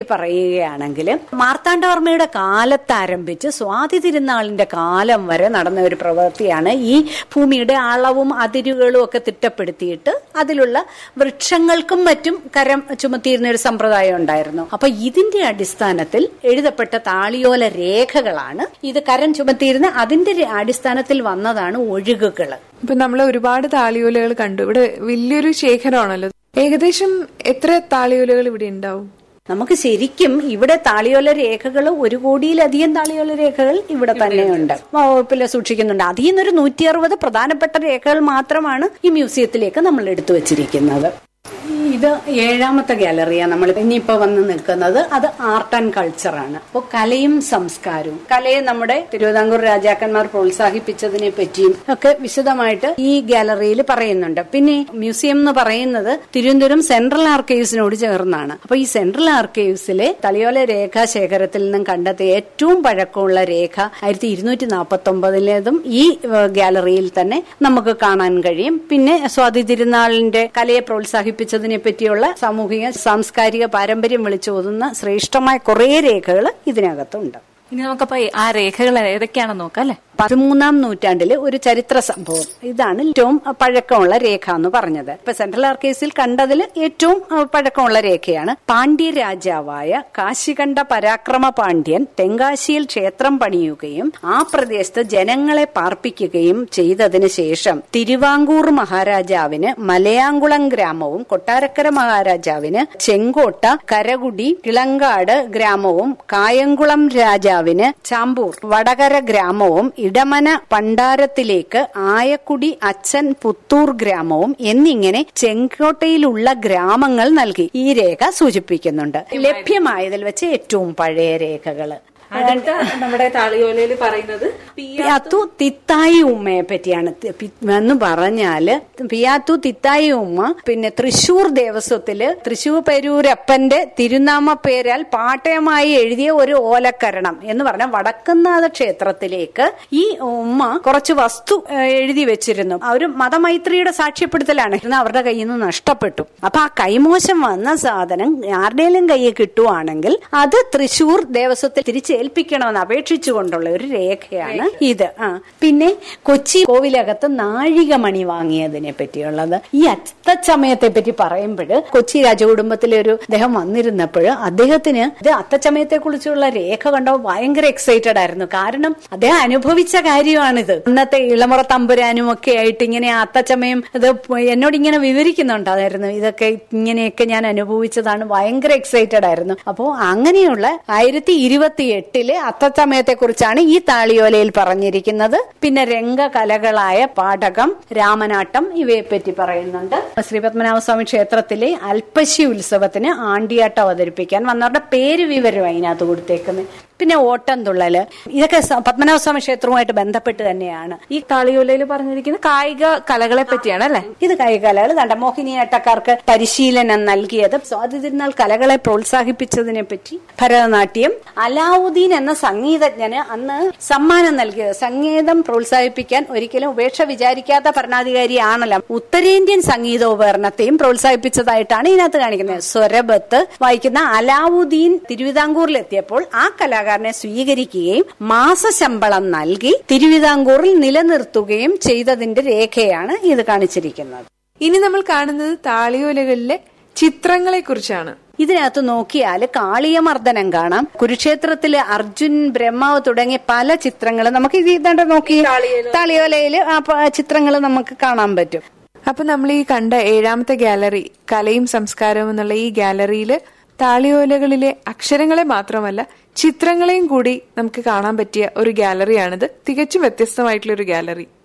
പറയുകയാണെങ്കിൽ മാർത്താണ്ഡവർമ്മയുടെ കാലത്ത് ആരംഭിച്ച് സ്വാതി തിരുനാളിന്റെ കാലം വരെ നടന്ന ഒരു പ്രവൃത്തിയാണ് ഈ ഭൂമിയുടെ അളവും അതിരുകളും ഒക്കെ തിട്ടപ്പെടുത്തിയിട്ട് അതിലുള്ള വൃക്ഷങ്ങൾക്കും മറ്റും കരം ചുമത്തിയിരുന്ന ഒരു സമ്പ്രദായം ഉണ്ടായിരുന്നു അപ്പൊ ഇതിന്റെ അടിസ്ഥാനത്തിൽ എഴുതപ്പെട്ട താളിയോല രേഖകളാണ് ഇത് കരം ചുമത്തിയിരുന്ന അതിന്റെ ര- അടിസ്ഥാനത്തിൽ വന്നതാണ് ഒഴുകുകൾ ഇപ്പൊ നമ്മൾ ഒരുപാട് താളിയോലകൾ കണ്ടു ഇവിടെ വലിയൊരു ശേഖരമാണല്ലോ ഏകദേശം എത്ര താളിയോലകൾ ഇവിടെ ഉണ്ടാവും നമുക്ക് ശരിക്കും ഇവിടെ താളിയോല രേഖകൾ ഒരു കോടിയിലധികം താളിയോല രേഖകൾ ഇവിടെ തന്നെയുണ്ട് വകുപ്പിൽ സൂക്ഷിക്കുന്നുണ്ട് അതിൽ നിന്നൊരു നൂറ്റി അറുപത് പ്രധാനപ്പെട്ട രേഖകൾ മാത്രമാണ് ഈ മ്യൂസിയത്തിലേക്ക് നമ്മൾ എടുത്തു വച്ചിരിക്കുന്നത് ഇത് ഏഴാമത്തെ ഗാലറിയാണ് നമ്മൾ ഇനിയിപ്പോ വന്ന് നിൽക്കുന്നത് അത് ആർട്ട് ആൻഡ് കൾച്ചറാണ് അപ്പോൾ കലയും സംസ്കാരവും കലയെ നമ്മുടെ തിരുവിതാംകൂർ രാജാക്കന്മാർ പ്രോത്സാഹിപ്പിച്ചതിനെ പറ്റിയും ഒക്കെ വിശദമായിട്ട് ഈ ഗാലറിയിൽ പറയുന്നുണ്ട് പിന്നെ മ്യൂസിയം എന്ന് പറയുന്നത് തിരുവനന്തപുരം സെൻട്രൽ ആർക്കൈവ്സിനോട് ചേർന്നാണ് അപ്പൊ ഈ സെൻട്രൽ ആർക്കൈവ്സിലെ തളിയോല രേഖാ ശേഖരത്തിൽ നിന്നും കണ്ടെത്തിയ ഏറ്റവും പഴക്കമുള്ള രേഖ ആയിരത്തി ഇരുന്നൂറ്റി നാൽപ്പത്തി ഒമ്പതിലേതും ഈ ഏഹ്, ഗാലറിയിൽ തന്നെ നമുക്ക് കാണാൻ കഴിയും പിന്നെ സ്വാതി തിരുനാളിന്റെ കലയെ പ്രോത്സാഹിപ്പിച്ചതിനെ പറ്റിയുള്ള സാമൂഹിക സാംസ്കാരിക പാരമ്പര്യം വിളിച്ചോതുന്ന ശ്രേഷ്ഠമായ കുറേ രേഖകൾ ഇതിനകത്തുണ്ട് ഇനി നമുക്കപ്പോ ആ രേഖകൾ ഏതൊക്കെയാണെന്ന് നോക്കാം അല്ലെ പതിമൂന്നാം നൂറ്റാണ്ടില് ഒരു ചരിത്ര സംഭവം ഇതാണ് ഏറ്റവും പഴക്കമുള്ള രേഖ എന്ന് പറഞ്ഞത് ഇപ്പൊ സെൻട്രൽ ആർക്കേസിൽ കണ്ടതിൽ ഏറ്റവും അഹ്, പഴക്കമുള്ള രേഖയാണ് പാണ്ഡ്യ രാജാവായ കാശികണ്ഠ പരാക്രമ പാണ്ഡ്യൻ തെങ്കാശിയിൽ ക്ഷേത്രം പണിയുകയും ആ പ്രദേശത്ത് ജനങ്ങളെ പാർപ്പിക്കുകയും ചെയ്തതിന് ശേഷം തിരുവാങ്കൂർ മഹാരാജാവിന് മലയാങ്കുളം ഗ്രാമവും കൊട്ടാരക്കര മഹാരാജാവിന് ചെങ്കോട്ട കരകുടി ഇളങ്കാട് ഗ്രാമവും കായംകുളം രാജാവിന് ചാമ്പൂർ വടകര ഗ്രാമവും ഇടമന പണ്ടാരത്തിലേക്ക് ആയക്കുടി അച്ഛൻ പുത്തൂർ ഗ്രാമവും എന്നിങ്ങനെ ചെങ്കോട്ടയിലുള്ള ഗ്രാമങ്ങൾ നൽകി ഈ രേഖ സൂചിപ്പിക്കുന്നുണ്ട് ലഭ്യമായതിൽ വെച്ച് ഏറ്റവും പഴയ രേഖകള് അടുത്ത നമ്മുടെ താളിയോലയിൽ പറയുന്നത് പിയാത്തു തിത്തായി ഉമ്മയെ പറ്റിയാണ് തി- പി- എന്ന് പറഞ്ഞാല് പിയാത്തു തിത്തായി ഉമ്മ പിന്നെ തൃശൂർ ദേവസ്വത്തില് തൃശൂർ പെരൂരപ്പന്റെ തിരുനാമ പേരാൽ പാട്ടയമായി എഴുതിയ ഒരു ഓലക്കരണം എന്ന് പറഞ്ഞ വടക്കുന്നാഥ ക്ഷേത്രത്തിലേക്ക് ഈ ഉമ്മ കുറച്ച് വസ്തു ഏഹ്, എഴുതി വെച്ചിരുന്നു ഒരു മതമൈത്രിയുടെ സാക്ഷ്യപ്പെടുത്തലാണ് ഇരുന്ന് അവരുടെ കയ്യിൽ നിന്ന് നഷ്ടപ്പെട്ടു അപ്പൊ ആ കൈമോശം വന്ന സാധനം ആരുടെയും കയ്യിൽ കിട്ടുവാണെങ്കിൽ അത് തൃശൂർ ദേവസ്വത്തിൽ തിരിച്ചേൽപ്പിക്കണമെന്ന് അപേക്ഷിച്ചുകൊണ്ടുള്ള ഒരു രേഖയാണ് ഇത് ആ പിന്നെ കൊച്ചി കോവിലകത്ത് നാഴികമണി വാങ്ങിയതിനെ പറ്റിയുള്ളത് ഈ അത്തച്ചമയത്തെ പറ്റി പറയുമ്പോൾ കൊച്ചി രാജകുടുംബത്തിലെ ഒരു അദ്ദേഹം വന്നിരുന്നപ്പോൾ അദ്ദേഹത്തിന് ഇത് അത്തച്ചമയത്തെ കുറിച്ചുള്ള രേഖ കണ്ടപ്പോൾ ഭയങ്കര എക്സൈറ്റഡ് ആയിരുന്നു കാരണം അദ്ദേഹം അനുഭവിച്ച കാര്യമാണിത് ഇന്നത്തെ ഇളമുറ തമ്പുരാനും ഒക്കെ ആയിട്ട് ഇങ്ങനെ ആ അത്തച്ചമയം ഇത് എന്നോട് ഇങ്ങനെ വിവരിക്കുന്നുണ്ടായിരുന്നു ഇതൊക്കെ ഇങ്ങനെയൊക്കെ ഞാൻ അനുഭവിച്ചതാണ് ഭയങ്കര എക്സൈറ്റഡ് ആയിരുന്നു അപ്പോൾ അങ്ങനെയുള്ള ആയിരത്തി ഇരുപത്തി എട്ടില് അത്തച്ചമയത്തെ കുറിച്ചാണ് ഈ താളിയോലയിൽ പറഞ്ഞിരിക്കുന്നത് പിന്നെ രംഗകലകളായ പാഠകം രാമനാട്ടം ഇവയെ പറ്റി പറയുന്നുണ്ട് ശ്രീ പത്മനാഭസ്വാമി ക്ഷേത്രത്തിലെ അൽപ്പശി ഉത്സവത്തിന് ആണ്ടിയാട്ടം അവതരിപ്പിക്കാൻ വന്നവരുടെ പേര് വിവരം അതിനകത്ത് കൊടുത്തേക്കുന്നത് പിന്നെ ഓട്ടം തുള്ളല് ഇതൊക്കെ സ- പത്മനാഭസ്വാമി ക്ഷേത്രവുമായിട്ട് ബന്ധപ്പെട്ട് തന്നെയാണ് ഈ താളിയോലയിൽ പറഞ്ഞിരിക്കുന്ന കായിക കലകളെ പറ്റിയാണ് അല്ലെ ഇത് കൈകലകൾ കണ്ട മോഹിനിയാട്ടക്കാർക്ക് പരിശീലനം നൽകിയത് സ്വാതി തിരുനാൾ കലകളെ പ്രോത്സാഹിപ്പിച്ചതിനെ പറ്റി ഭരതനാട്യം അലാവുദ്ദീൻ എന്ന സംഗീതജ്ഞന് അന്ന് സമ്മാനം നൽകിയത് സംഗീതം പ്രോത്സാഹിപ്പിക്കാൻ ഒരിക്കലും ഉപേക്ഷ വിചാരിക്കാത്ത ഭരണാധികാരിയാണല്ലോ ഉത്തരേന്ത്യൻ സംഗീതോപകരണത്തെയും പ്രോത്സാഹിപ്പിച്ചതായിട്ടാണ് ഇതിനകത്ത് കാണിക്കുന്നത് സ്വരബത്ത് വായിക്കുന്ന അലാവുദ്ദീൻ തിരുവിതാംകൂറിലെത്തിയപ്പോൾ ആ കലാകാരനെ സ്വീകരിക്കുകയും മാസശമ്പളം നൽകി തിരുവിതാംകൂറിൽ നിലനിർത്തുകയും ചെയ്തതിന്റെ രേഖയാണ് ഇത് കാണിച്ചിരിക്കുന്നത് ഇനി നമ്മൾ കാണുന്നത് താളിയോലകളിലെ ചിത്രങ്ങളെ കുറിച്ചാണ് ഇതിനകത്ത് നോക്കിയാൽ കാളിയമർദ്ദനം കാണാം കുരുക്ഷേത്രത്തിലെ അർജുൻ ബ്രഹ്മാവ് തുടങ്ങിയ പല ചിത്രങ്ങൾ നമുക്ക് ഇത് ഇതാണ്ട് നോക്കി താളിയോലയില് ആ ചിത്രങ്ങൾ നമുക്ക് കാണാൻ പറ്റും അപ്പൊ നമ്മൾ ഈ കണ്ട ഏഴാമത്തെ ഗാലറി കലയും സംസ്കാരവും എന്നുള്ള ഈ ഗാലറിയില് താളിയോലകളിലെ അക്ഷരങ്ങളെ മാത്രമല്ല ചിത്രങ്ങളെയും കൂടി നമുക്ക് കാണാൻ പറ്റിയ ഒരു ഗാലറിയാണിത് തികച്ചും വ്യത്യസ്തമായിട്ടുള്ള ഒരു ഗാലറി